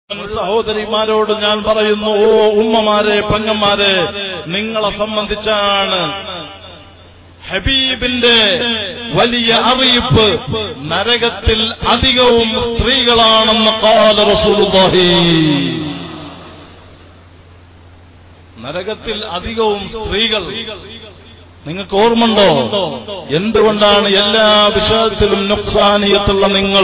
സഹോദരിമാരോട് ഞാൻ പറയുന്നു ഓ ഉമ്മമാരെ പെങ്ങന്മാരെ നിങ്ങളെ സംബന്ധിച്ചാണ് ഹബീബിന്റെ വലിയ അറിയിപ്പ് നരകത്തിൽ അധികവും സ്ത്രീകളാണെന്ന് കാല റസൂലുള്ളാഹി നരകത്തിൽ അധികവും സ്ത്രീകൾ നിങ്ങൾക്ക് ഓർമ്മണ്ടോ എന്തുകൊണ്ടാണ് എല്ലാ വിഷയത്തിലും നുക്സാനിയത്തുള്ള നിങ്ങൾ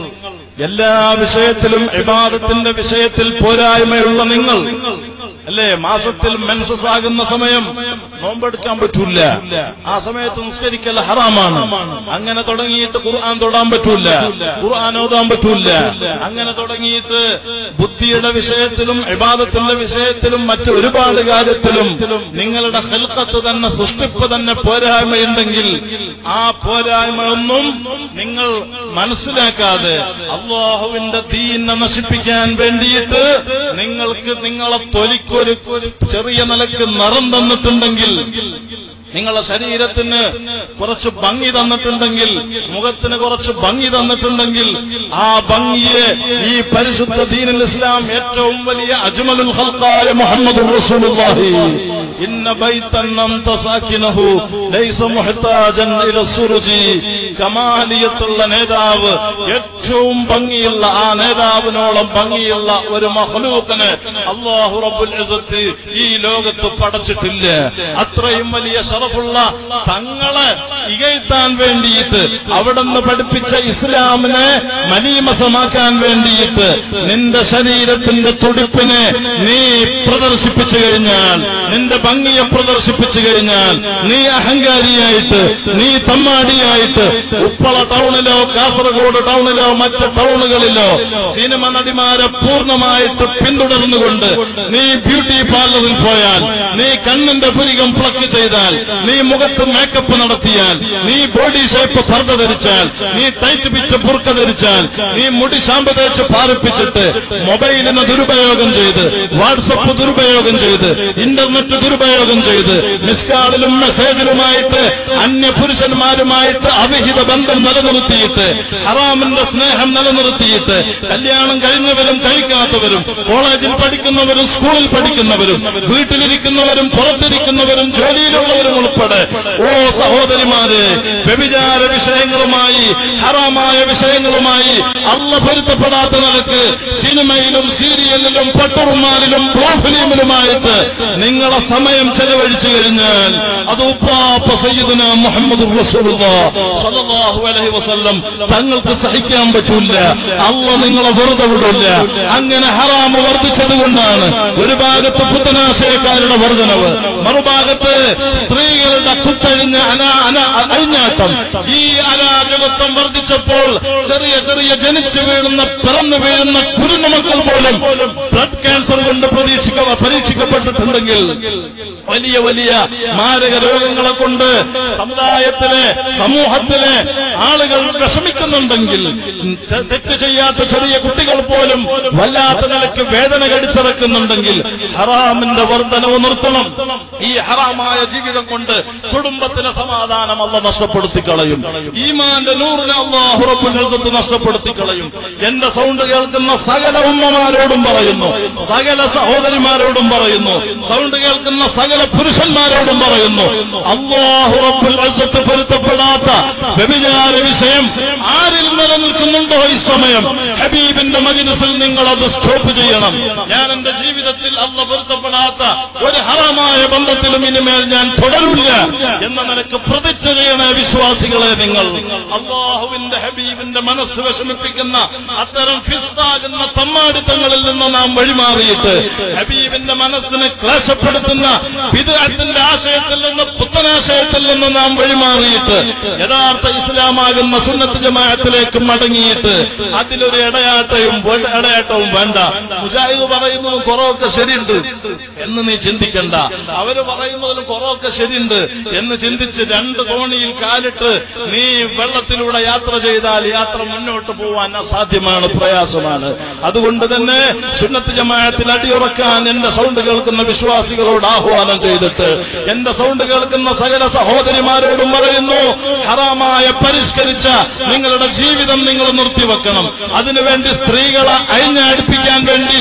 എല്ലാ വിഷയത്തിലും ഇബാദത്തിന്റെ വിഷയത്തിൽ പോരായ്മയുള്ള നിങ്ങൾ അല്ലേ മാസത്തിൽ മെൻസസ് ആകുന്ന സമയം നോമ്പെടുക്കാൻ പറ്റൂല ആ സമയത്ത് നിസ്കരിക്കൽ ഹറാമാണ് അങ്ങനെ തുടങ്ങിയിട്ട് ഖുർആൻ തൊടാൻ പറ്റൂല ഖുർആൻ ഓതാൻ പറ്റൂല അങ്ങനെ തുടങ്ങിയിട്ട് ബുദ്ധിയുടെ വിഷയത്തിലും ഇബാദത്തിന്റെ വിഷയത്തിലും മറ്റു ഒരുപാട് കാര്യത്തിലും നിങ്ങളുടെ ഹെൽക്കത്ത് തന്നെ സൃഷ്ടിപ്പ് തന്നെ പോരായ്മയുണ്ടെങ്കിൽ ആ പോരായ്മയൊന്നും നിങ്ങൾ മനസ്സിലാക്കാതെ അള്ളാഹുവിന്റെ ദീനെ നശിപ്പിക്കാൻ വേണ്ടിയിട്ട് നിങ്ങൾക്ക് നിങ്ങളെ തൊലിക്കൊരു ചെറിയ നിലക്ക് നിറം തന്നിട്ടുണ്ടെങ്കിൽ നിങ്ങളുടെ ശരീരത്തിന് കുറച്ച് ഭംഗി തന്നിട്ടുണ്ടെങ്കിൽ മുഖത്തിന് കുറച്ച് ഭംഗി തന്നിട്ടുണ്ടെങ്കിൽ ആ ഭംഗിയെ ഈ പരിശുദ്ധ ദീനുൽ ഇസ്ലാം ഏറ്റവും വലിയ അജ്മലുൽ ഹൽക്കായ മുഹമ്മദ് റസൂലുള്ളാഹി ഇന്ന ബൈതൻ അൻത സാകിനഹു ലൈസ മുഹ്താജൻ ഇല സുറുജി കമാലിയത്തുള്ള നേതാവ് ഏറ്റവും ഭംഗിയുള്ള ആ നേതാവിനോളം ഭംഗിയുള്ള ഒരു മഹ്ലൂക്കിന് അള്ളാഹു റബ്ബുൽ ഇസ്സത്ത് ഈ ലോകത്ത് പടച്ചിട്ടില്ല അത്രയും വലിയ ഷറഫുള്ള തങ്ങളെ ഇകഴ്ത്താൻ വേണ്ടിയിട്ട് അവിടുന്ന് പഠിപ്പിച്ച ഇസ്ലാമിനെ മലീമസമാക്കാൻ വേണ്ടിയിട്ട് നിന്റെ ശരീരത്തിന്റെ തുടിപ്പിനെ നീ പ്രദർശിപ്പിച്ചു കഴിഞ്ഞാൽ നിന്റെ ഭംഗിയെ പ്രദർശിപ്പിച്ചു കഴിഞ്ഞാൽ നീ അഹങ്കാരിയായിട്ട് നീ തമ്മാടിയായിട്ട് ഉപ്പള ടൗണിലോ കാസർഗോഡ് ടൗണിലോ മറ്റ് ടൗണുകളിലോ സിനിമ നടിമാരെ പൂർണ്ണമായിട്ട് പിന്തുടർന്നുകൊണ്ട് നീ ബ്യൂട്ടി പാർലറിൽ പോയാൽ നീ കണ്ണിന്റെ പുരികം പ്ലക്ക് ചെയ്താൽ നീ മുഖത്ത് മേക്കപ്പ് നടത്തിയാൽ നീ ബോഡി ഷേപ്പ് ഫർദ ധരിച്ചാൽ നീ ടൈറ്റ് പിച്ച് ബുർക്ക ധരിച്ചാൽ നീ മുടി ഷാമ്പ് തേച്ച് പാറിപ്പിച്ചിട്ട് മൊബൈലിനെ ദുരുപയോഗം ചെയ്ത് വാട്സപ്പ് ദുരുപയോഗം ചെയ്ത് ഇന്റർനെറ്റ് ദുരുപയോഗം ചെയ്ത് മിസ്കാളിലും മെസ്സേജിലുമായിട്ട് അന്യ പുരുഷന്മാരുമായിട്ട് അവിഹിത ബന്ധം നിലനിർത്തിയിട്ട് ഹറാമിന്റെ സ്നേഹം നിലനിർത്തിയിട്ട് കല്യാണം കഴിഞ്ഞവരും കഴിക്കാത്തവരും കോളേജിൽ പഠിക്കുന്നവരും സ്കൂളിൽ പഠിക്കുന്നവരും വീട്ടിലിരിക്കുന്നവരും പുറത്തിരിക്കുന്നവരും ജോലിയിലുള്ളവരും ഉൾപ്പെടെ ഓ സഹോദരിമാര് വ്യഭിചാര വിഷയങ്ങളുമായി ഹറാമായ വിഷയങ്ങളുമായി അല്ല പൊരുത്തപ്പെടാത്ത നിലക്ക് സിനിമയിലും സീരിയലിലും പട്ടുറുമാലിലും ബ്ലൂ ഫിലിമിലുമായിട്ട് നിങ്ങളെ സമയം ചെലവഴിച്ചു കഴിഞ്ഞാൽ അത് ഉപ്പാപ്പ സയ്യിദുന മുഹമ്മദ് സല്ലല്ലാഹു അലൈഹി വസല്ലം തങ്ങൾക്ക് സഹിക്കാൻ പറ്റൂല അല്ല നിങ്ങളെ വെറുതെ വിടില്ല അങ്ങനെ ഹറാമ് വർദ്ധിച്ചതുകൊണ്ടാണ് ഒരു ഭാഗത്ത് പുത്തനാശയക്കാരുടെ വർധനവ് മറുഭാഗത്ത് സ്ത്രീകളുടെ കുത്തഴിഞ്ഞ അനാ അനാ അഴിഞ്ഞാട്ടം ഈ അരാജകത്വം വർദ്ധിച്ചപ്പോൾ ചെറിയ ചെറിയ ജനിച്ചു വീഴുന്ന പിറന്നു വീഴുന്ന കുരുന്നുമക്കൾ പോലും ബ്ലഡ് ക്യാൻസർ കൊണ്ട് പ്രതീക്ഷിക്ക പരീക്ഷിക്കപ്പെട്ടിട്ടുണ്ടെങ്കിൽ വലിയ വലിയ മാരക രോഗങ്ങളെ കൊണ്ട് സമുദായത്തിലെ സമൂഹത്തിലെ ആളുകൾ വിഷമിക്കുന്നുണ്ടെങ്കിൽ തെറ്റ് ചെയ്യാത്ത ചെറിയ കുട്ടികൾ പോലും വല്ലാത്ത നിലയ്ക്ക് വേദന കടിച്ചിറക്കുന്നുണ്ടെങ്കിൽ ഹറാമിന്റെ വർധനവ് നിർത്തണം ഈ ഹറാമായ ജീവിതം കൊണ്ട് കുടുംബത്തിലെ സമാധാനം അല്ല നഷ്ടപ്പെടുത്തി കളയും ഈമാന്റെ നൂറിനെ അള്ളാഹു റബ്ബുൽ ഇസ്സത്ത് നഷ്ടപ്പെടുത്തി കളയും എന്റെ സൗണ്ട് കേൾക്കുന്ന സകല ഉമ്മമാരോടും പറയുന്നു സകല സഹോദരിമാരോടും പറയുന്നു സൗണ്ട് കേൾക്കുന്ന സകല പുരുഷന്മാരോടും പറയുന്നു അള്ളാഹു റബ്ബുൽ ഇസ്സത്ത് പൊരുത്തപ്പെടാത്ത വ്യഭിചാര വിഷയം ആരിൽ നിലനിൽക്കുന്നുണ്ടോ ഈ സമയം ഹബീബിന്റെ മജിലിസിൽ നിങ്ങൾ അത് സ്റ്റോപ്പ് ചെയ്യണം ഞാൻ എന്റെ ജീവിതത്തിൽ അല്ല പൊരുത്തപ്പെടാത്ത ഒരു ഹറമായ ബന്ധത്തിലും ഇനിമേൽ ഞാൻ തുടരില്ല എന്ന നിലക്ക് പ്രതിജ്ഞ ചെയ്യണേ വിശ്വാസികളെ നിങ്ങൾ അള്ളാഹുവിന്റെ ഹബീബിന്റെ മനസ്സ് വിഷമിപ്പിക്കുന്ന അത്തരം ഫിസ്താകുന്ന തമ്മാടിത്തങ്ങളിൽ നിന്ന് നാം വഴിമാറിയിട്ട് ഹബീബിന്റെ മനസ്സിനെ ക്ലേശപ്പെടുത്തുന്ന വിദഗ്ധത്തിന്റെ ആശയത്തിൽ നിന്ന് പുത്തനാശയത്തിൽ നിന്ന് നാം വഴിമാറിയിട്ട് യഥാർത്ഥ ഇസ്ലാമാകുന്ന സുന്നത്ത് ജമാഅത്തിലേക്ക് മടങ്ങിയിട്ട് അതിലൊരു ഇടയാട്ടയും വേ- ഇടയാട്ടവും വേണ്ട മുജാഹിദ് പറയുന്നതും കുറവൊക്കെ ശരിയുണ്ട് എന്ന് നീ ചിന്തിക്കണ്ട അവര് പറയുന്നതിലും കുറവൊക്കെ ശരിയുണ്ട് എന്ന് ചിന്തിച്ച് രണ്ട് തോണിയിൽ കാലിട്ട് നീ വെള്ളത്തിലൂടെ യാത്ര ചെയ്താൽ യാത്ര മുന്നോട്ട് പോവാൻ അസാധ്യമാണ് പ്രയാസമാണ് അതുകൊണ്ട് തന്നെ സുന്നത്ത് ജമാഅത്തിൽ അടിയുറക്കാൻ എന്റെ സൗണ്ട് കേൾക്കുന്ന വിശ്വാസികളോട് ആഹ്വാനം ചെയ്തിട്ട് എന്റെ സൗണ്ട് കേൾക്കുന്ന സകല സഹോദരിമാരോടും പറയുന്നു ഹറാമായ പരിഷ്കരിച്ച നിങ്ങളുടെ ജീവിതം നിങ്ങൾ നിർത്തിവെക്കണം അതിനുവേണ്ടി സ്ത്രീകളെ അഴിഞ്ഞടിപ്പിക്കാൻ വേണ്ടി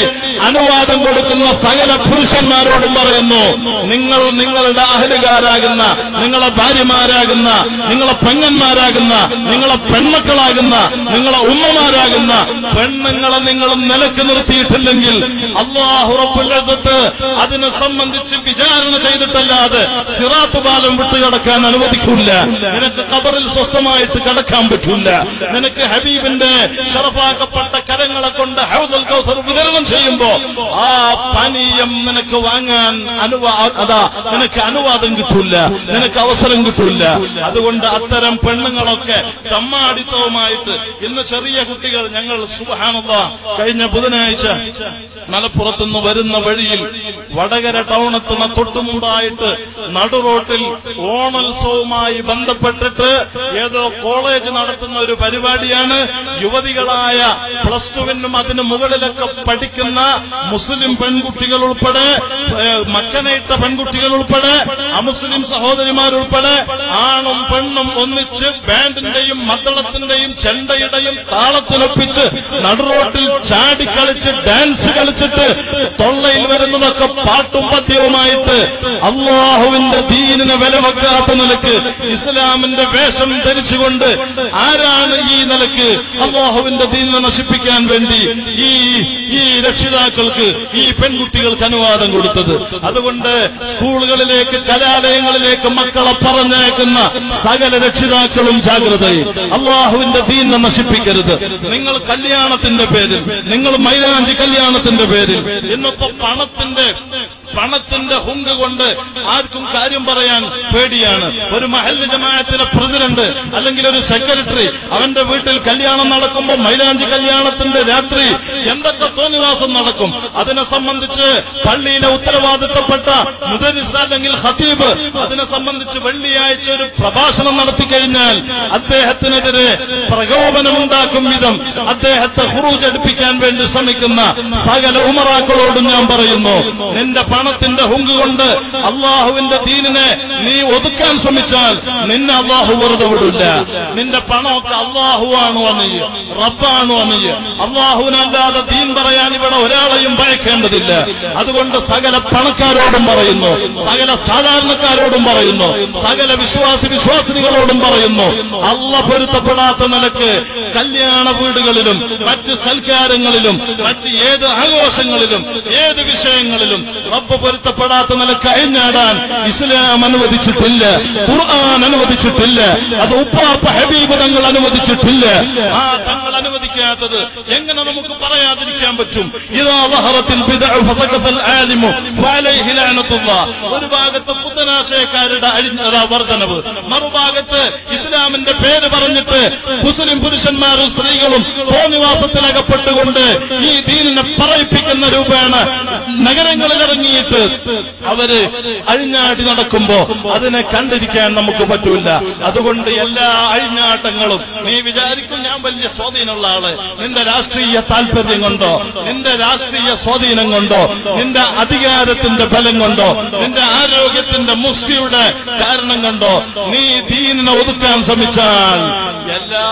അനുവാദം കൊടുക്കുന്ന സകല പുരുഷന്മാരോടും പറയുന്നു നിങ്ങൾ നിങ്ങളുടെ അഹലുകാരാകുന്ന നിങ്ങളെ ഭാര്യമാരാകുന്ന നിങ്ങളെ പെങ്ങന്മാരാകുന്ന നിങ്ങളെ പെൺമക്കളാകുന്ന നിങ്ങളെ ഉമ്മമാരാകുന്ന പെണ്ണുങ്ങളെ നിങ്ങൾ നിലക്ക് നിർത്തിയിട്ടില്ലെങ്കിൽ അള്ളാഹു റബ്ബുൽ ഇസ്സത്ത് അതിനെ സംബന്ധിച്ച് വിചാരണ ചെയ്തിട്ടല്ലാതെ സിറാത്ത് പാലം വിട്ടുകിടക്കാൻ അനുവദിക്കില്ല നിനക്ക് ഖബറിൽ സ്വസ്ഥമായിട്ട് കിടക്കാൻ പറ്റില്ല നിനക്ക് ഹബീബിന്റെ ഷറഫാക്കപ്പെട്ട കരങ്ങളെ കൊണ്ട് ഹൗദൽ കൗസർ വിതരണം ചെയ്യുമ്പോ ആ പാനീയം നിനക്ക് വാങ്ങാൻ അനുവാ അതാ നിനക്ക് അനുവാദം കിട്ടൂല നിനക്ക് അവസരം കിട്ടൂല അതുകൊണ്ട് അത്തരം പെണ്ണുങ്ങളൊക്കെ തമ്മാടിത്തവുമായിട്ട് ഇന്ന് ചെറിയ കുട്ടികൾ ഞങ്ങൾ സുബഹാനുള്ള കഴിഞ്ഞ ബുധനാഴ്ച മലപ്പുറത്തുനിന്ന് വരുന്ന വഴിയിൽ വടകര ടൗണെത്തുന്ന തൊട്ടുമുമ്പായിട്ട് നടുറോട്ടിൽ ഓണോത്സവവുമായി ബന്ധപ്പെട്ടിട്ട് ഏതോ കോളേജ് നടത്തുന്ന ഒരു പരിപാടിയാണ് യുവതികളായ പ്ലസ് ടുവിനും അതിന് മുകളിലൊക്കെ പഠിക്കുന്ന മുസ്ലിം പെൺകുട്ടികൾ ഉൾപ്പെടെ ഏഹ്, മക്കനയിട്ട പെൺകുട്ടികൾ ഉൾപ്പെടെ അമുസ്ലിം സഹോദരിമാരുൾപ്പെടെ ആണും പെണ്ണും ഒന്നിച്ച് ബാൻഡിന്റെയും മദ്ദളത്തിന്റെയും ചെണ്ടയുടെയും താളത്തിനൊപ്പിച്ച് നടുറോട്ടിൽ ചാടിക്കളിച്ച് ഡാൻസ് കളിച്ചിട്ട് തൊള്ളയിൽ വരുന്നതൊക്കെ പാട്ടും പദ്യവുമായിട്ട് അള്ളാഹുവിന്റെ ദീനിനെ വില വെക്കാത്ത നിലക്ക് ഇസ്ലാമിന്റെ വേഷം ധരിച്ചുകൊണ്ട് ആരാണ് ഈ നിലക്ക് അള്ളാഹുവിന്റെ ദീനിനെ നശിപ്പിക്കാൻ വേണ്ടി ഈ ഈ രക്ഷിതാക്കൾക്ക് ഈ പെൺകുട്ടികൾക്ക് അനുവാദം കൊടുത്തത് അതുകൊണ്ട് സ്കൂളുകളിലേക്ക് കലാലയങ്ങളിലേക്ക് മക്കളെ പറഞ്ഞയക്കുന്ന സകല രക്ഷിതാക്കളും ജാഗ്രതയും അള്ളാഹുവിന്റെ ദീനിനെ നശിപ്പിക്കരുത് നിങ്ങൾ കല്യാണത്തിന്റെ പേരിൽ നിങ്ങൾ മൈലാഞ്ചി കല്യാണത്തിന്റെ പേരിൽ ഇന്നിപ്പോ പണത്തിന്റെ പണത്തിന്റെ ഹുങ്ക് കൊണ്ട് ആർക്കും കാര്യം പറയാൻ പേടിയാണ് ഒരു മഹല്ല് ജമാഅത്തിലെ പ്രസിഡന്റ് അല്ലെങ്കിൽ ഒരു സെക്രട്ടറി അവന്റെ വീട്ടിൽ കല്യാണം നടക്കുമ്പോൾ മൈലാഞ്ചി കല്യാണത്തിന്റെ രാത്രി എന്തൊക്കെ തോന്നിവാസം നടക്കും അതിനെ സംബന്ധിച്ച് പള്ളിയിലെ ഉത്തരവാദിത്തപ്പെട്ട മുദരിസ് അല്ലെങ്കിൽ ഖതീബ് അതിനെ സംബന്ധിച്ച് വെള്ളിയാഴ്ച ഒരു പ്രഭാഷണം നടത്തി കഴിഞ്ഞാൽ അദ്ദേഹത്തിനെതിരെ പ്രകോപനമുണ്ടാക്കും വിധം അദ്ദേഹത്തെ ഹുറൂജ് അടുപ്പിക്കാൻ വേണ്ടി ശ്രമിക്കുന്ന സകല ഉമറാക്കളോടും ഞാൻ പറയുന്നു നിന്റെ പണത്തിന്റെ ഹുങ്ക് കൊണ്ട് അള്ളാഹുവിന്റെ ദീനിനെ നീ ഒതുക്കാൻ ശ്രമിച്ചാൽ നിന്നെ അള്ളാഹു വെറുതെ വിടില്ല നിന്റെ പണമൊക്കെ അള്ളാഹുവാണ് വന്നിയ റബ്ബാണ് വന്നിയ അള്ളാഹുവിനല്ലാതെ ദീൻ പറയാൻ ഇവിടെ ഒരാളെയും ഭയക്കേണ്ടതില്ല അതുകൊണ്ട് സകല പണക്കാരോടും പറയുന്നു സകല സാധാരണക്കാരോടും പറയുന്നു സകല വിശ്വാസി വിശ്വാസിനികളോടും പറയുന്നു അള്ള പൊരുത്തപ്പെടാത്ത നിലക്ക് കല്യാണ വീടുകളിലും മറ്റ് സൽക്കാരങ്ങളിലും മറ്റ് ഏത് ആഘോഷങ്ങളിലും ഏത് വിഷയങ്ങളിലും റബ്ബ് പൊരുത്തപ്പെടാത്ത നിലക്ക് അഴിഞ്ഞാടാൻ ഇസ്ലാം അനുവദിച്ചിട്ടില്ല ഖുർആൻ അനുവദിച്ചിട്ടില്ല അത് ഉപ്പാപ്പ ഹബീബ് തങ്ങൾ അനുവദിച്ചിട്ടില്ല ആ തങ്ങൾ അനുവദിക്കാത്തത് എങ്ങനെ നമുക്ക് പറയാതിരിക്കാൻ പറ്റും ഇതാ ലഹറത്തിൽ ബിദ്അ ഫസഖത്തൽ ആലിമു ഫഅലൈഹി ലഅനത്തുല്ലാഹ് ഒരു ഭാഗത്ത് പുത്തനാശയക്കാരുടെ അഴിഞ്ഞ വർധനവ് മറുഭാഗത്ത് ഇസ്ലാമിന്റെ പേര് പറഞ്ഞിട്ട് മുസ്ലിം പുരുഷന്മാരും സ്ത്രീകളും തോന്നിവാസത്തിലകപ്പെട്ടുകൊണ്ട് ഈ ദീനിനെ പറയിപ്പിക്കുന്ന രൂപേണ നഗരങ്ങളിൽ ഇറങ്ങിയിട്ട് അവര് അഴിഞ്ഞാടി നടക്കുമ്പോ അതിനെ കണ്ടിരിക്കാൻ നമുക്ക് പറ്റൂല അതുകൊണ്ട് എല്ലാ അഴിഞ്ഞാട്ടങ്ങളും നീ വിചാരിക്കും ഞാൻ വലിയ സ്വാധീനമുള്ള ആള് നിന്റെ രാഷ്ട്രീയ താല്പര്യം കൊണ്ടോ നിന്റെ രാഷ്ട്രീയ സ്വാധീനം കൊണ്ടോ നിന്റെ അധികാരത്തിന്റെ ബലം കൊണ്ടോ നിന്റെ ആരോഗ്യത്തിന്റെ മുഷ്ടിയുടെ കാരണം കൊണ്ടോ നീ ദീനിനെ ഒതുക്കാൻ ശ്രമിച്ചാൽ എല്ലാ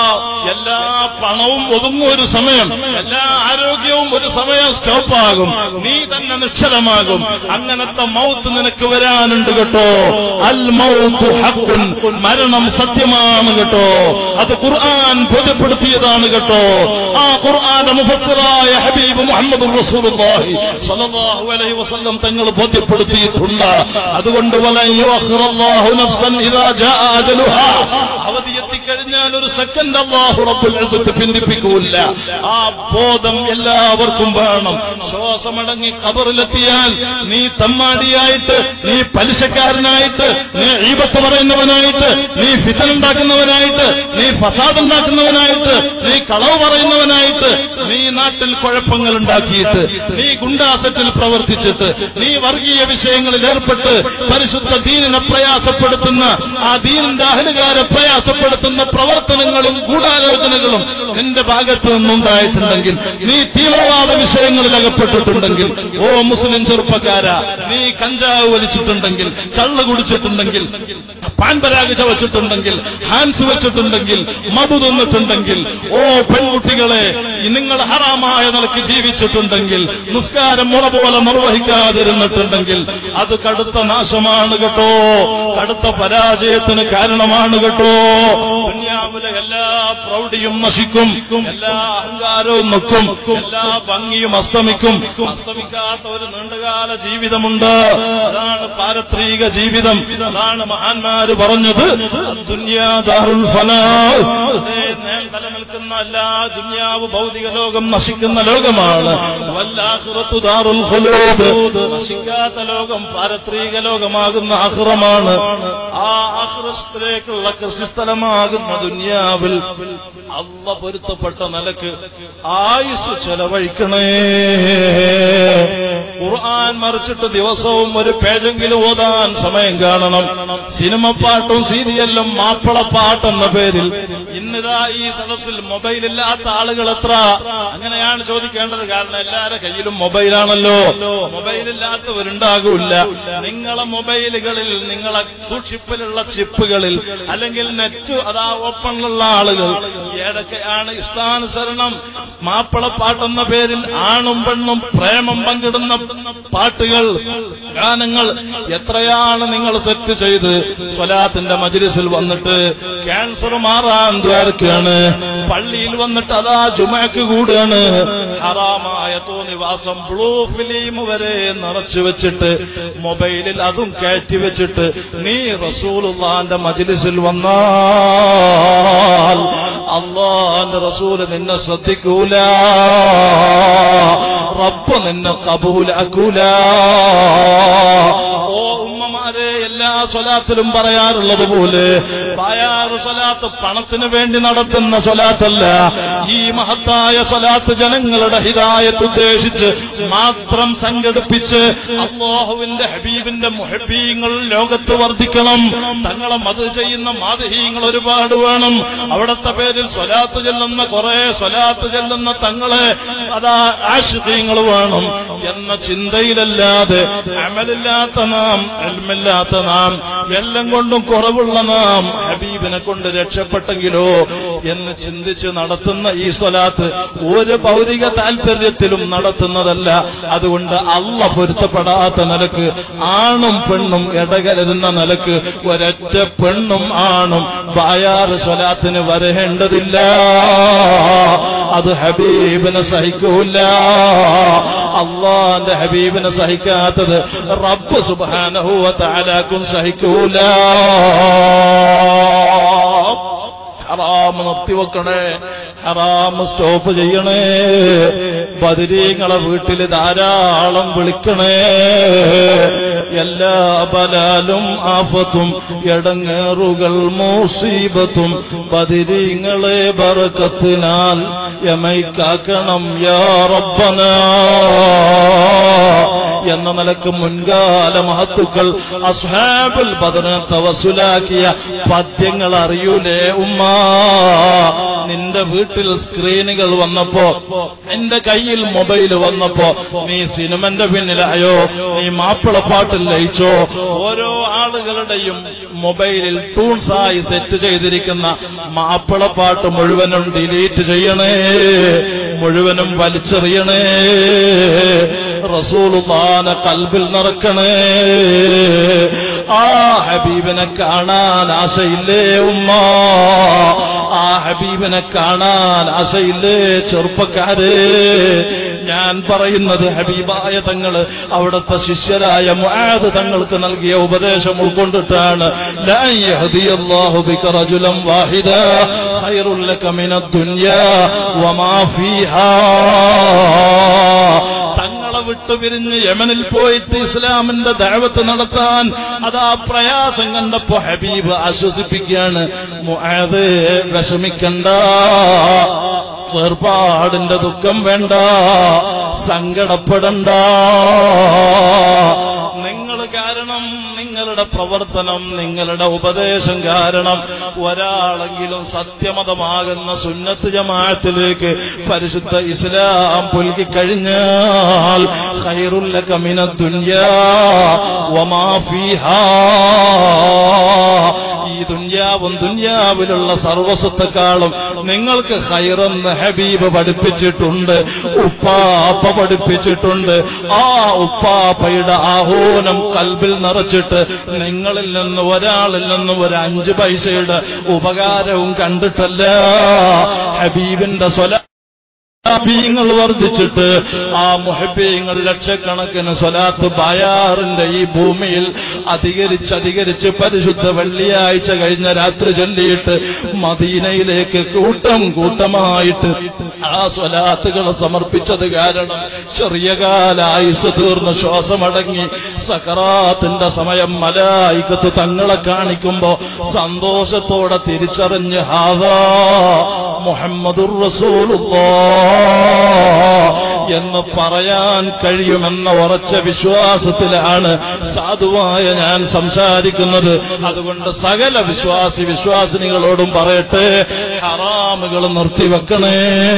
എല്ലാ പണവും ഒതുങ്ങും ഒരു സമയം എല്ലാ ആരോഗ്യവും ഒരു സമയം സ്റ്റോപ്പാകും നീ തന്നെ നിശ്ചലമാകും അങ്ങനത്തെ മൗത്ത് നിനക്ക് വരാനുണ്ട് കേട്ടോ അൽ മൗത്ത് ഹഖുൻ മരണം സത്യമാണ് കേട്ടോ അത് ഖുർആൻ ബോധ്യപ്പെടുത്തിയതാണ് കേട്ടോ ആ ഖുർആന്റെ മുഫസ്സിറായ ഹബീബ് മുഹമ്മദ് റസൂലുള്ളാഹി സ്വല്ലല്ലാഹു അലൈഹി വസല്ലം തങ്ങൾ ബോധ്യപ്പെടുത്തിയിട്ടുണ്ട് അതുകൊണ്ട് വലൻ യുഅഖിറല്ലാഹു നഫ്സൻ ഇദാ ജാഅ അജലുഹാ അവധി എത്തിക്കഴിഞ്ഞാൽ ഒരു സെക്കൻഡ് അല്ലാഹു റബ്ബുൽ ഇസ്സത്ത് പിന്തിപ്പിക്കൂല ആ ബോധം എല്ലാവർക്കും വേണം ശ്വാസമടങ്ങി ഖബറിലെത്തിയാൽ നീ തമ്മാടിയായിട്ട് നീ പലിശക്കാരനായിട്ട് നീ ഈപത്ത് പറയുന്നവനായിട്ട് നീ ഫിതനുണ്ടാക്കുന്നവനായിട്ട് നീ ഫസാദ് ഉണ്ടാക്കുന്നവനായിട്ട് നീ കളവ് പറയുന്നവനായിട്ട് നീ നാട്ടിൽ കുഴപ്പങ്ങൾ ഉണ്ടാക്കിയിട്ട് നീ ഗുണ്ടാസറ്റിൽ പ്രവർത്തിച്ചിട്ട് നീ വർഗീയ വിഷയങ്ങളിൽ ഏർപ്പെട്ട് പരിശുദ്ധ ദീനിനെ പ്രയാസപ്പെടുത്തുന്ന ആ ദീനിന്റെ അഹലുകാരെ പ്രയാസപ്പെടുത്തുന്ന പ്രവർത്തനങ്ങളും ഗൂഢാലോചനകളും നിന്റെ ഭാഗത്ത് നിന്നുണ്ടായിട്ടുണ്ടെങ്കിൽ നീ തീവ്രവാദ വിഷയങ്ങളിൽ വിഷയങ്ങളിലകപ്പെട്ടിട്ടുണ്ടെങ്കിൽ ഓ മുസ്ലിം ചെറുപ്പക്കാരാ നീ കഞ്ചാവ് വലിച്ചിട്ടുണ്ടെങ്കിൽ കള്ള് കുടിച്ചിട്ടുണ്ടെങ്കിൽ പാൻപരാഗ് ചവച്ചിട്ടുണ്ടെങ്കിൽ ഹാൻസ് വെച്ചിട്ടുണ്ടെങ്കിൽ മധു തിന്നിട്ടുണ്ടെങ്കിൽ ഓ പെൺകുട്ടികളെ നിങ്ങൾ ഹറാമായ നിലക്ക് ജീവിച്ചിട്ടുണ്ടെങ്കിൽ നിസ്കാരം മുറ പോലെ നിർവഹിക്കാതിരുന്നിട്ടുണ്ടെങ്കിൽ അത് കടുത്ത നാശമാണ് കേട്ടോ കടുത്ത പരാജയത്തിന് കാരണമാണ് കേട്ടോ ദുനിയാവിലെ എല്ലാ പ്രൗഢിയും നശിക്കും എല്ലാ അഹങ്കാരവും നിൽക്കും എല്ലാ ഭംഗിയും അസ്തമിക്കും അസ്തമിക്കാത്ത ഒരു നീണ്ടകാല ജീവിതമുണ്ട് അതാണ് പാരത്രിക ജീവിതം അതാണ് മഹാന്മാര് പറഞ്ഞത് ദുനിയാ ദാറുൽ ഫലാ അതേ നേ- നിലനിൽക്കുന്ന എല്ലാ ദുനിയാവ് ഭൗതിക ലോകം നശിക്കുന്ന ലോകമാണ് വല്ലാഹിറത്തു ദാറുൽ ഖുലൂദ് നശിക്കാത്ത ലോകം പാരത്രിക ലോകമാകുന്ന ആഹ്റമാണ് ആ ആഹ്റത്തിലേക്കുള്ള കൃഷിസ്ഥലമാകുന്ന ദുനിയാവിൽ അല്ല പൊരുത്തപ്പെട്ട നിലക്ക് ആയുസ് ചെലവഴിക്കണേ ഖുർആൻ മറിച്ചിട്ട് ദിവസവും ഒരു പേജെങ്കിലും ഓതാൻ സമയം കാണണം സിനിമ പാട്ടും സീരിയലും മാപ്പിളപ്പാട്ടെന്ന പേരിൽ ഇന്നിതാ ഈ സദസ്സിൽ മൊബൈൽ ഇല്ലാത്ത ആളുകൾ എത്ര അങ്ങനെയാണ് ചോദിക്കേണ്ടത് കാരണം എല്ലാവരുടെ കയ്യിലും മൊബൈലാണല്ലോ മൊബൈൽ ഇല്ലാത്തവരുണ്ടാകൂല നിങ്ങളെ മൊബൈലുകളിൽ നിങ്ങളെ സൂക്ഷിപ്പിലുള്ള ചിപ്പുകളിൽ അല്ലെങ്കിൽ നെറ്റ് അതാ ഓപ്പണിലുള്ള ആളുകൾ ഏതൊക്കെയാണ് ഇഷ്ടാനുസരണം മാപ്പിളപ്പാട്ടെന്ന പേരിൽ ആണും പെണ്ണും പ്രേമം പങ്കിടുന്ന പാട്ടുകൾ ഗാനങ്ങൾ എത്രയാണ് നിങ്ങൾ സെറ്റ് ചെയ്ത് സ്വലാത്തിന്റെ മജിലിസിൽ വന്നിട്ട് ക്യാൻസർ മാറാൻ ദ്വാരക്കാണ് പള്ളിയിൽ വന്നിട്ട് അതാ ജുമക്ക് കൂടുകയാണ് ഹറാമായ തോന്നിവാസം ബ്ലൂ ഫിലിം വരെ നിറച്ചു വെച്ചിട്ട് മൊബൈലിൽ അതും കയറ്റി വെച്ചിട്ട് നീ റസൂലുള്ളാന്റെ മജിലിസിൽ വന്നാൽ അള്ളാന്റെ റസൂല് നിന്നെ ശ്രദ്ധിക്കൂല റബ്ബ് നിന്നെ കബൂലാക്കൂല ഓ ഉമ്മമാരെ എല്ലാ സ്വലാത്തിലും പറയാറുള്ളത് പോലെ പായാറ് സ്വലാത്ത് പണത്തിന് വേണ്ടി നടത്തുന്ന സ്വലാത്തല്ല ഈ മഹത്തായ സ്വലാത്ത് ജനങ്ങളുടെ ഹിതായത്ത് ഉദ്ദേശിച്ച് മാത്രം സംഘടിപ്പിച്ച് അള്ളാഹുവിന്റെ ഹബീബിന്റെ മുഹബീങ്ങൾ ലോകത്ത് വർദ്ധിക്കണം തങ്ങളെ മത് ചെയ്യുന്ന മാതഹീങ്ങൾ ഒരുപാട് വേണം അവിടത്തെ പേരിൽ സ്വലാത്ത് ചെല്ലുന്ന കുറെ സ്വലാത്ത് ചെല്ലുന്ന തങ്ങളെ അതാ ആശുഖീങ്ങൾ വേണം എന്ന ചിന്തയിലല്ലാതെ അമലില്ലാത്ത നാം അൽമില്ലാത്ത നാം എല്ലാം കൊണ്ടും കുറവുള്ള നാം ഹബീബിനെ കൊണ്ട് രക്ഷപ്പെട്ടെങ്കിലോ എന്ന് ചിന്തിച്ച് നടത്തുന്ന ഈ സ്വലാത്ത് ഒരു ഭൗതിക താല്പര്യത്തിലും നടത്തുന്നതല്ല അതുകൊണ്ട് അള്ള പൊരുത്തപ്പെടാത്ത നിലക്ക് ആണും പെണ്ണും ഇടകലരുന്ന നിലക്ക് ഒരൊറ്റ പെണ്ണും ആണും ബായാറ് സ്വലാത്തിന് വരേണ്ടതില്ല അത് ഹബീബിനെ സഹിക്കൂല അള്ളാന്റെ ഹബീബിനെ സഹിക്കാത്തത് റബ്ബ് സുബാനഹുവ താലാക്കും സഹിക്കൂല ഹറാമ് നിർത്തിവെക്കണേ ഹറാമ് സ്റ്റോപ്പ് ചെയ്യണേ ബദിരീങ്ങളെ വീട്ടിൽ ധാരാളം വിളിക്കണേ എല്ലാ ബലാലും ആഫത്തും എടങ്ങേറുകൾ മൂസീബത്തും ബദിരീങ്ങളെ ബറക്കത്തിനാൽ യമൈക്കാക്കണം യാ റബ്ബന എന്ന നിലക്ക് മുൻകാല മഹത്തുക്കൾ അസ്ഹാബുൽ ബദറിനെ തവസുലാക്കിയ പദ്യങ്ങൾ അറിയൂലേ ഉമ്മ നിന്റെ വീട്ടിൽ സ്ക്രീനുകൾ വന്നപ്പോ നിന്റെ കയ്യിൽ മൊബൈൽ വന്നപ്പോ നീ സിനിമന്റെ പിന്നിലായോ നീ മാപ്പിളപ്പാട്ടിൽ ലയിച്ചോ ഓരോ ആളുകളുടെയും മൊബൈലിൽ ടൂൺസായി സെറ്റ് ചെയ്തിരിക്കുന്ന മാപ്പിളപ്പാട്ട് മുഴുവനും ഡിലീറ്റ് ചെയ്യണേ മുഴുവനും വലിച്ചെറിയണേ റസൂലുള്ളാനെ കൽബിൽ നിറക്കണേ ആ ഹബീബിനെ കാണാൻ ആശയില്ലേ ഉമ്മ ആ ഹബീബിനെ കാണാൻ ആശയില്ലേ ചെറുപ്പക്കാരെ ഞാൻ പറയുന്നത് ഹബീബായ തങ്ങള് അവിടുത്തെ ശിഷ്യരായ മുആദ് തങ്ങൾക്ക് നൽകിയ ഉപദേശം ഉൾക്കൊണ്ടിട്ടാണ് ലാ യഹ്ദിയല്ലാഹു ബിക റജുലൻ വാഹിദ ഖൈറുൽ ലക മിനദ് ദുനിയാ വമാ ഫീഹാ തങ്ങളെ വിട്ടുപിരിഞ്ഞ് യമനിൽ പോയിട്ട് ഇസ്ലാമിന്റെ ദഅവത്ത് നടത്താൻ അതാ പ്രയാസം കണ്ടപ്പോ ഹബീബ് ആശ്വസിപ്പിക്കുകയാണ് മുആദ് വിഷമിക്കണ്ട വേർപാടിന്റെ ദുഃഖം വേണ്ട സങ്കടപ്പെടണ്ട നിങ്ങൾ കാരണം നിങ്ങളുടെ നിങ്ങളുടെ പ്രവർത്തനം നിങ്ങളുടെ ഉപദേശം കാരണം ഒരാളെങ്കിലും സത്യമതമാകുന്ന സുന്നത്ത് ജമാഅത്തിലേക്ക് പരിശുദ്ധ ഇസ്ലാം പുൽകി കഴിഞ്ഞാൽ ഖൈറുല്ലക മിന ദുനിയാ വമാ ഫീഹാ ഈ ദുന്യാവും ദുന്യാവിലുള്ള സർവസ്വത്തെക്കാളും നിങ്ങൾക്ക് ഹൈറെന്ന് ഹബീബ് പഠിപ്പിച്ചിട്ടുണ്ട് ഉപ്പാപ്പ പഠിപ്പിച്ചിട്ടുണ്ട് ആ ഉപ്പാപ്പയുടെ ആഹ്വാനം കൽബിൽ നിറച്ചിട്ട് നിങ്ങളിൽ നിന്ന് ഒരാളിൽ നിന്നും ഒരു അഞ്ച് പൈസയുടെ ഉപകാരവും കണ്ടിട്ടല്ല ഹബീബിന്റെ സ്വല മുഹബീങ്ങൾ വർദ്ധിച്ചിട്ട് ആ മുഹബീങ്ങൾ ലക്ഷക്കണക്കിന് സ്വലാത്ത് ബായാറിന്റെ ഈ ഭൂമിയിൽ അധികരിച്ച് അധികരിച്ച് പരിശുദ്ധ വെള്ളിയാഴ്ച കഴിഞ്ഞ രാത്രി ചൊല്ലിയിട്ട് മദീനയിലേക്ക് കൂട്ടം കൂട്ടമായിട്ട് ആ സ്വലാത്തുകൾ സമർപ്പിച്ചത് കാരണം ചെറിയ കാല ആയുസ് തീർന്ന് ശ്വാസമടങ്ങി സക്കറാത്തിന്റെ സമയം മലായിക്കത്ത് തങ്ങളെ കാണിക്കുമ്പോ സന്തോഷത്തോടെ തിരിച്ചറിഞ്ഞ് ഹാദാ മുഹമ്മദുർ റസൂലുള്ളാഹ് എന്ന് പറയാൻ കഴിയുമെന്ന ഉറച്ച വിശ്വാസത്തിലാണ് സാധുവായ ഞാൻ സംസാരിക്കുന്നത് അതുകൊണ്ട് സകല വിശ്വാസി വിശ്വാസിനികളോടും പറയട്ടെ ഹറാമുകൾ നിർത്തിവെക്കണേ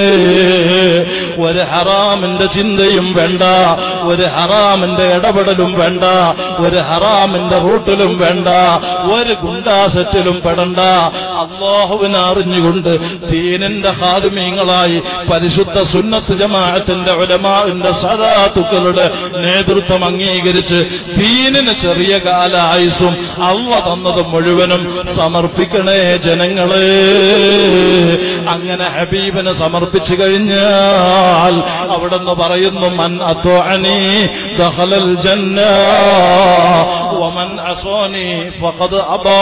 ഒരു ഹറാമിന്റെ ചിന്തയും വേണ്ട ഒരു ഹറാമിന്റെ ഇടപെടലും വേണ്ട ഒരു ഹറാമിന്റെ റൂട്ടിലും വേണ്ട ഒരു ഗുണ്ടാസെറ്റിലും പെടണ്ട അള്ളാഹുവിനെ അറിഞ്ഞുകൊണ്ട് ദീനിന്റെ ഹാദിമീങ്ങളായി പരിശുദ്ധ സുന്നത്ത് ജമാഅത്തിന്റെ ഉലമാവിന്റെ സദാത്തുക്കളുടെ നേതൃത്വം അംഗീകരിച്ച് ദീനിന് ചെറിയ കാല ആയുസും അള്ള തന്നത് മുഴുവനും സമർപ്പിക്കണേ ജനങ്ങളെ അങ്ങനെ ഹബീബിന് സമർപ്പിച്ചു കഴിഞ്ഞാൽ അവിടെന്ന് പറയുന്നു മൻ അത്വഅനി ദഖലൽ ജന്ന വമൻ അസോനി ഫഖദ് അബാ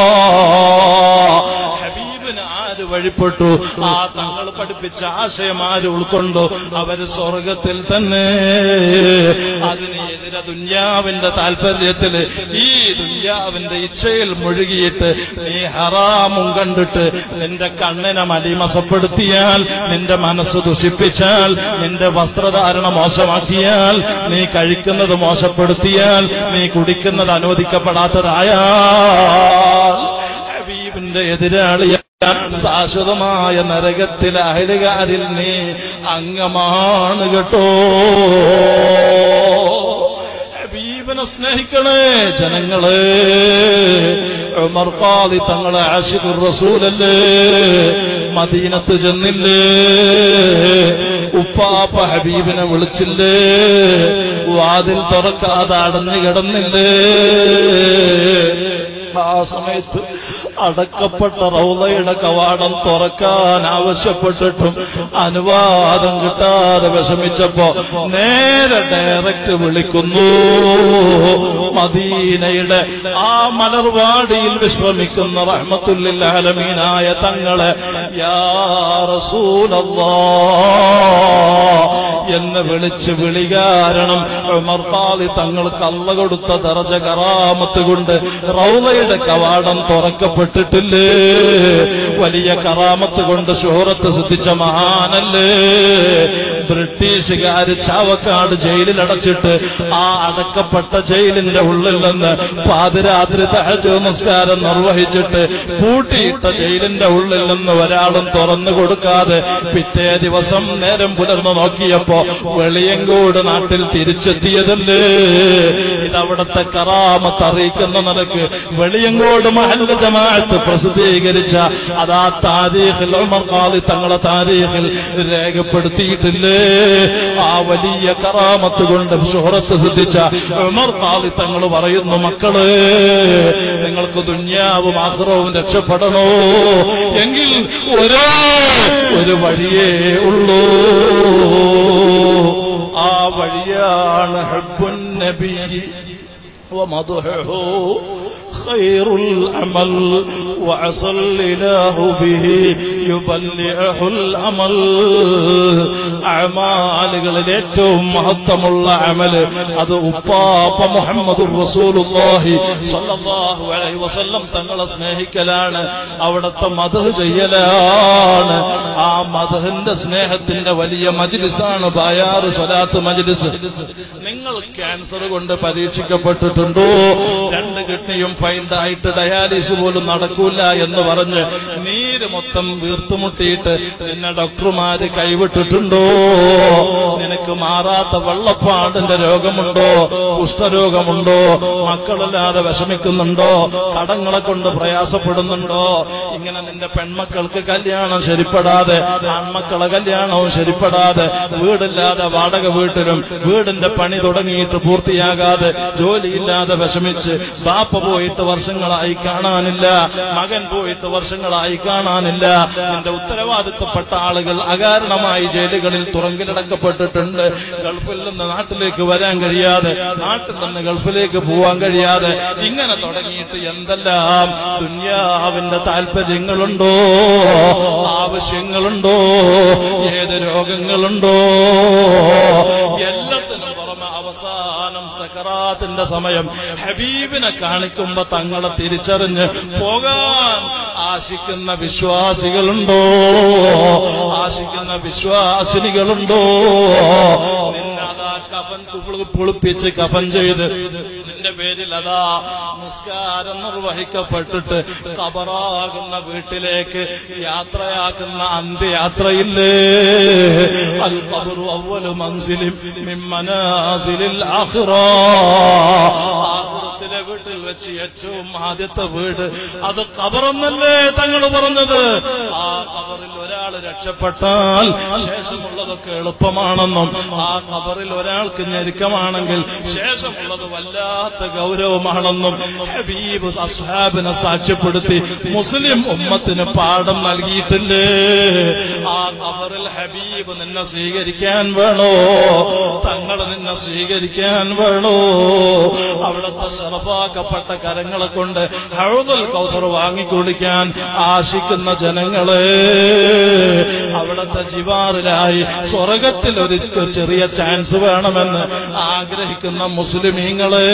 ഹബീബിന് ആര് വഴിപ്പെട്ടു ആ തങ്ങൾ പഠിപ്പിച്ച ആശയം ആര് ഉൾക്കൊണ്ടു അവര് സ്വർഗത്തിൽ തന്നെ അതിന് എതിരെ ദുന്യാവിന്റെ താല്പര്യത്തില് ഈ ദുന്യാവിന്റെ ഇച്ഛയിൽ മുഴുകിയിട്ട് നീ ഹറാമും കണ്ടിട്ട് നിന്റെ കണ്ണിനെ മലിമസപ്പെടുത്തിയാൽ നിന്റെ മനസ്സ് ദുഷിപ്പിച്ചാൽ നിന്റെ വസ്ത്രധാരണ മോശമാക്കിയാൽ നീ കഴിക്കുന്നത് മോശപ്പെടുത്തിയാൽ നീ കുടിക്കുന്നത് അനുവദിക്കപ്പെടാത്തതായാൽ ഹബീബിന്റെ എതിരാളിയ ശാശ്വതമായ നരകത്തിലെ അയലുകാരിൽ നീ അംഗമാണ് കേട്ടോ ഹബീബിനെ സ്നേഹിക്കണേ ജനങ്ങളെ ഉമർ ഖാദി തങ്ങളെ ആഷിഖുർ റസൂലല്ലേ മദീനത്ത് ചെന്നില്ലേ ഉപ്പാപ്പ ഹബീബിനെ വിളിച്ചില്ലേ വാതിൽ തുറക്കാതെ അടഞ്ഞു കിടന്നില്ലേ ആ സമയത്ത് അടക്കപ്പെട്ട റൗലയുടെ കവാടം തുറക്കാൻ ആവശ്യപ്പെട്ടിട്ടും അനുവാദം കിട്ടാതെ വിഷമിച്ചപ്പോ നേരെ ഡയറക്റ്റ് വിളിക്കുന്നു മദീനയുടെ ആ മലർവാടിയിൽ വിശ്രമിക്കുന്ന റഹ്മത്തുല്ലാലമീനായ തങ്ങളെ യാ റസൂലല്ലാ എന്ന് വിളിച്ച് വിളി കാരണം ഉമർ ഖാദി തങ്ങൾക്ക് അള്ള കൊടുത്ത ദറജ കറാമത്ത് കൊണ്ട് റൗലയുടെ കവാടം തുറക്കപ്പെട്ടിട്ടില്ലേ വലിയ കറാമത്ത് കൊണ്ട് ഷോറത്ത് സിദ്ധിച്ച മഹാനല്ലേ ബ്രിട്ടീഷുകാര് ചാവക്കാട് ജയിലിൽ അടച്ചിട്ട് ആ അടക്കപ്പെട്ട ജയിലിന്റെ ഉള്ളിൽ നിന്ന് പാതിരാത്രി തഹജ് നമസ്കാരം നിർവഹിച്ചിട്ട് പൂട്ടിയിട്ട ജയിലിന്റെ ഉള്ളിൽ നിന്ന് ഒരാളും തുറന്നു കൊടുക്കാതെ പിറ്റേ ദിവസം നേരം പുലർന്നു നോക്കിയപ്പോ വെളിയങ്കോട് നാട്ടിൽ തിരിച്ചെത്തിയതല്ലേ ഇതവിടത്തെ കറാമത്ത് അറിയിക്കുന്ന നിലക്ക് വെളിയങ്കോട് മഹല്ല ജമാഅത്ത് പ്രസിദ്ധീകരിച്ച അതാ താരീഖിൽ ഉമർ ഖാദി തങ്ങളെ താരീഖിൽ രേഖപ്പെടുത്തിയിട്ടില്ലേ ആ വലിയ കറാമത്ത് കൊണ്ട് ഷുഹറത്ത് സിദ്ധിച്ച ഉമർ ഖാദി തങ്ങൾ പറയുന്നു മക്കള് നിങ്ങൾക്ക് ദുന്യാവും ആഹ്റവും രക്ഷപ്പെടണോ എങ്കിൽ ഒരേ ഒരു വഴിയേ ഉള്ളൂ ആ വഴിയാണ് ഹബ്ബുൻ നബി ومضحه خير العمل وعسى الإله به യുബല്ലിഅഹുൽ അമൽ അമാലുകളിൽ ഏറ്റവും മഹത്വമുള്ള അമല് അത് ഉപ്പാപ്പ മുഹമ്മദ് റസൂലുള്ളാഹി സ്വല്ലല്ലാഹു അലൈഹി വസല്ലം തങ്ങളെ സ്നേഹിക്കലാണ് അവിടുത്തെ മധു ചെയ്യലാണ് ആ മധുവിന്റെ സ്നേഹത്തിന്റെ വലിയ മജ്ലിസാണ് ബായാറ് സ്വലാത്ത് മജ്ലിസ് നിങ്ങൾ ക്യാൻസർ കൊണ്ട് പരീക്ഷിക്കപ്പെട്ടിട്ടുണ്ടോ രണ്ട് കിഡ്നിയും ഫൈൽഡ് ആയിട്ട് ഡയാലിസ് പോലും നടക്കൂല എന്ന് പറഞ്ഞ് നീര് മൊത്തം വീർത്തുമുട്ടിയിട്ട് നിന്നെ ഡോക്ടർമാര് കൈവിട്ടിട്ടുണ്ടോ നിനക്ക് മാറാത്ത വെള്ളപ്പാടിന്റെ രോഗമുണ്ടോ കുഷ്ഠരോഗമുണ്ടോ മക്കളില്ലാതെ വിഷമിക്കുന്നുണ്ടോ കടങ്ങളെ കൊണ്ട് പ്രയാസപ്പെടുന്നുണ്ടോ ഇങ്ങനെ നിന്റെ പെൺമക്കൾക്ക് കല്യാണം ശരിപ്പെടാതെ ആൺമക്കളെ കല്യാണവും ശരിപ്പെടാതെ വീടില്ലാതെ വാടക വീട്ടിലും വീടിന്റെ പണി തുടങ്ങിയിട്ട് പൂർത്തിയാകാതെ ജോലിയില്ലാതെ വിഷമിച്ച് ബാപ്പ പോയിട്ട് വർഷങ്ങളായി കാണാനില്ല മകൻ പോയിട്ട് വർഷങ്ങളായി കാണാനില്ല നിന്റെ ഉത്തരവാദിത്തപ്പെട്ട ആളുകൾ അകാരണമായി ജയിലുകളിൽ തുറങ്കിലടക്കപ്പെട്ടിട്ടുണ്ട് ഗൾഫിൽ നിന്ന് നാട്ടിലേക്ക് വരാൻ കഴിയാതെ നാട്ടിൽ നിന്ന് ഗൾഫിലേക്ക് പോവാൻ കഴിയാതെ ഇങ്ങനെ തുടങ്ങിയിട്ട് എന്തെല്ലാം ദുന്യാവിന്റെ താല്പര്യങ്ങളുണ്ടോ ആവശ്യങ്ങളുണ്ടോ ഏത് രോഗങ്ങളുണ്ടോ എല്ലാത്തിനും പുറമെ അവസാനം സക്കറാത്തിന്റെ സമയം ഹബീബിനെ കാണിക്കുമ്പോ തങ്ങളെ തിരിച്ചറിഞ്ഞ് പോകാൻ ആശിക്കുന്ന വിശ്വാസികളുണ്ടോ ആശിക്കുന്ന വിശ്വാസിനികളുണ്ടോ നിന്നതാ കഫൻ കുളു- കുളിപ്പിച്ച് കഫൻ ചെയ്ത് നിന്റെ പേരിൽ അതാ നിസ്കാരം നിർവഹിക്കപ്പെട്ടിട്ട് കബറാകുന്ന വീട്ടിലേക്ക് യാത്രയാക്കുന്ന അന്ത്യയാത്രയില്ലേ അൽ ഖബറു അവ്വലു മൻസിലിൻ മിൻ മനാസിലിൽ ആഖിറ ആഖിറത്തിലെ വീട്ടിൽ വെച്ച് ഏറ്റവും ആദ്യത്തെ വീട് അത് കബറെന്നല്ലേ തങ്ങൾ പറഞ്ഞത് ആ കബറിൽ ഒരാൾ രക്ഷപ്പെട്ടാൽ ശേഷമുള്ളതൊക്കെ എളുപ്പമാണെന്നും ആ കബറിൽ ഒരാൾക്ക് ഞെരുക്കമാണെങ്കിൽ ശേഷമുള്ളത് വല്ലാത്ത ഗൗരവമാണെന്നും ഹബീബ് അസ്ഹാബിനെ സാക്ഷ്യപ്പെടുത്തി മുസ്ലിം ഉമ്മത്തിന് പാഠം നൽകിയിട്ടില്ലേ ആ കബറിൽ ഹബീബ് നിന്നെ സ്വീകരിക്കാൻ വേണോ തങ്ങൾ നിന്നെ സ്വീകരിക്കാൻ വേണോ അവിടുത്തെ ശറഫാക്കപ്പെട്ട കരങ്ങളെ കൊണ്ട് ഹഴുതൽ കൗതർ വാങ്ങിക്കുളിക്കാൻ ആശിക്കുന്ന ജനങ്ങളെ അവിടുത്തെ ജിവാറിലായി സ്വർഗത്തിൽ ഒരു ചെറിയ ചാൻസ് വേണമെന്ന് ആഗ്രഹിക്കുന്ന മുസ്ലിമീങ്ങളെ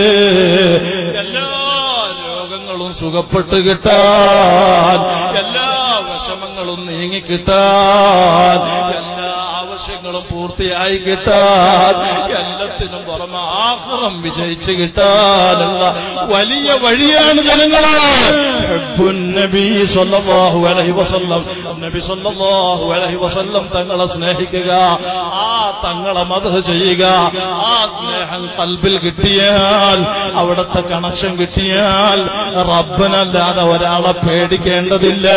എല്ലാ രോഗങ്ങളും സുഖപ്പെട്ട് കിട്ടാൻ എല്ലാ വിഷമങ്ങളും നീങ്ങിക്കിട്ടാൻ എല്ലാ ആവശ്യങ്ങളും പൂർത്തിയായി കിട്ടാൻ എല്ലാത്തിനും പുറമെ ആഹ്റം വിജയിച്ച് കിട്ടാനുള്ള വലിയ വഴിയാണ് ജനങ്ങളെ ഹബ്ബുൻ നബി സല്ലല്ലാഹു അലൈഹി വസല്ലം നബി സല്ലല്ലാഹു അലൈഹി വസല്ലം തങ്ങളെ സ്നേഹിക്കുക ആ തങ്ങളെ മദഹ് ചെയ്യുക ആ സ്നേഹം കൽബിൽ കിട്ടിയാൽ അവിടുത്തെ കണക്ഷൻ കിട്ടിയാൽ റബ്ബനല്ലാതെ ഒരാളെ പേടിക്കേണ്ടതില്ല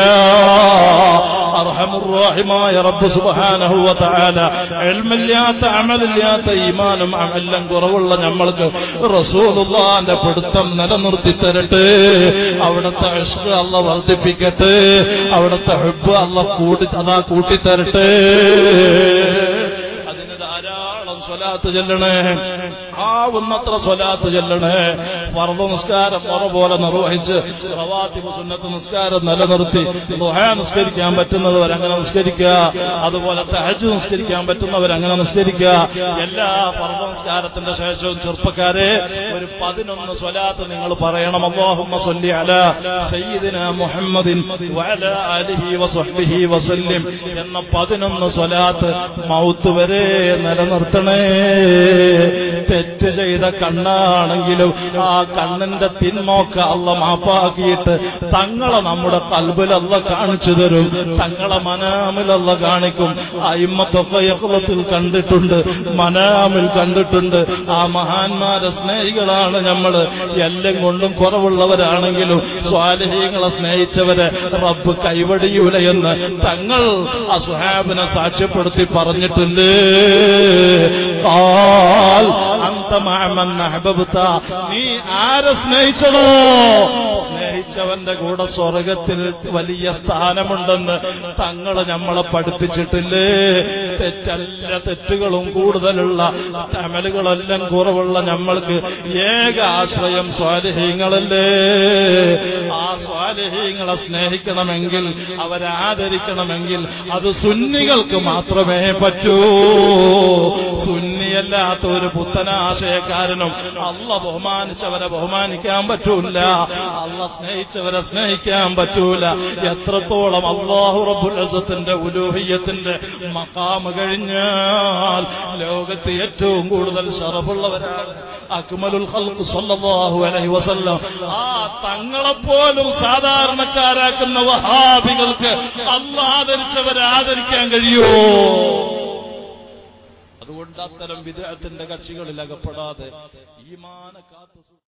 അർഹമുറാഹിമായ റബ്ബ് സുബ്ഹാനഹു വ തആല ഇൽമില്ലാത്ത അമലില്ലാത്ത ഈമാനും അമലും കുറവുള്ള നമ്മൾക്ക് റസൂലുള്ളാന്റെ പിടുത്തം നിലനിർത്തി തരട്ടെ അവിടുത്തെ ഇഷ്ക് അല്ല വർദ്ധിപ്പിക്കട്ടെ അവിടുത്തെ ഹുബ് അല്ല കൂട്ടി അതാ കൂട്ടിത്തരട്ടെ അതിന് ധാരാളം സ്വലാത്ത് ചെല്ലണേ ആവുന്നത്ര സ്വലാത്ത് ചെല്ലണേ ഫർദ് നിസ്കാരം മുറ പോലെ നിർവഹിച്ച് റവാത്തിബ് സുന്നത്ത് നിസ്കാരം നിലനിർത്തി ദുഹാ നിസ്കരിക്കാൻ പറ്റുന്നവർ അങ്ങനെ നിസ്കരിക്കുക അതുപോലെ തഹജ് നിസ്കരിക്കാൻ പറ്റുന്നവർ അങ്ങനെ നിസ്കരിക്കുക എല്ലാ ഫർദ് നിസ്കാരത്തിന്റെ ശേഷവും ചെറുപ്പക്കാരെ ഒരു പതിനൊന്ന് സ്വലാത്ത് നിങ്ങൾ പറയണം അല്ലാഹുമ്മ സ്വല്ലി അലാ സയ്യിദിന മുഹമ്മദിൻ വഅലാ ആലിഹി വസഹ്ബിഹി വസല്ലിം എന്ന പതിനൊന്ന് സ്വലാത്ത് മൗത്ത് വരെ നിലനിർത്തണേ തെറ്റ് ചെയ്ത കണ്ണാണെങ്കിലും ആ കണ്ണിന്റെ തിന്മോക്ക അല്ല മാപ്പാക്കിയിട്ട് തങ്ങളെ നമ്മുടെ കൽബിലല്ല കാണിച്ചു തരും തങ്ങളെ മനാമിലല്ല കാണിക്കും അയിമ്മത്തൊക്കെ യഹ്ലത്തിൽ കണ്ടിട്ടുണ്ട് മനാമിൽ കണ്ടിട്ടുണ്ട് ആ മഹാന്മാരെ സ്നേഹികളാണ് നമ്മള് എല്ലാം കൊണ്ടും കുറവുള്ളവരാണെങ്കിലും സ്വാലഹീങ്ങളെ സ്നേഹിച്ചവരെ റബ്ബ് കൈവടിയൂല എന്ന് തങ്ങൾ ആ സുഹാബിനെ സാക്ഷ്യപ്പെടുത്തി പറഞ്ഞിട്ടുണ്ട് قال أنت مع من أحببت നീ ആരെ സ്നേഹിച്ചടോ സ്നേഹിച്ച സ്നേഹിച്ചവന്റെ കൂടെ സ്വർഗത്തിൽ വലിയ സ്ഥാനമുണ്ടെന്ന് തങ്ങള് നമ്മളെ പഠിപ്പിച്ചിട്ടില്ലേ തെറ്റല്ല തെറ്റുകളും കൂടുതലുള്ള തമലുകളെല്ലാം കുറവുള്ള നമ്മൾക്ക് ഏക ആശ്രയം സ്വാലിഹീങ്ങളല്ലേ ആ സ്വാലിഹീങ്ങളെ സ്നേഹിക്കണമെങ്കിൽ അവരെ ആദരിക്കണമെങ്കിൽ അത് സുന്നികൾക്ക് മാത്രമേ പറ്റൂ സുന്നിയല്ലാത്ത ഒരു പുത്തനാശയക്കാരനും അല്ല ബഹുമാനിച്ചവരെ ബഹുമാനിക്കാൻ പറ്റൂല അല്ല സ്നേഹിച്ചവരെ സ്നേഹിക്കാൻ പറ്റൂല എത്രത്തോളം അള്ളാഹു റബുലസത്തിന്റെ ഉലൂഹിയത്തിന്റെ മക്കാമ് കഴിഞ്ഞാൽ ലോകത്ത് ഏറ്റവും കൂടുതൽ ഷറഫുള്ളവരാണ് അക്മലുൽ ഖൽഖ് സ്വല്ലല്ലാഹു അലൈഹി വസല്ലം ആ തങ്ങളെപ്പോലും സാധാരണക്കാരാക്കുന്ന വഹാബികൾക്ക് അള്ളാഹ് ആദരിച്ചവരെ ആദരിക്കാൻ കഴിയുമോ അതുകൊണ്ട് അത്തരം വിദേഹത്തിന്റെ കക്ഷികളിൽ അകപ്പെടാതെ ഈമാന കാത്തു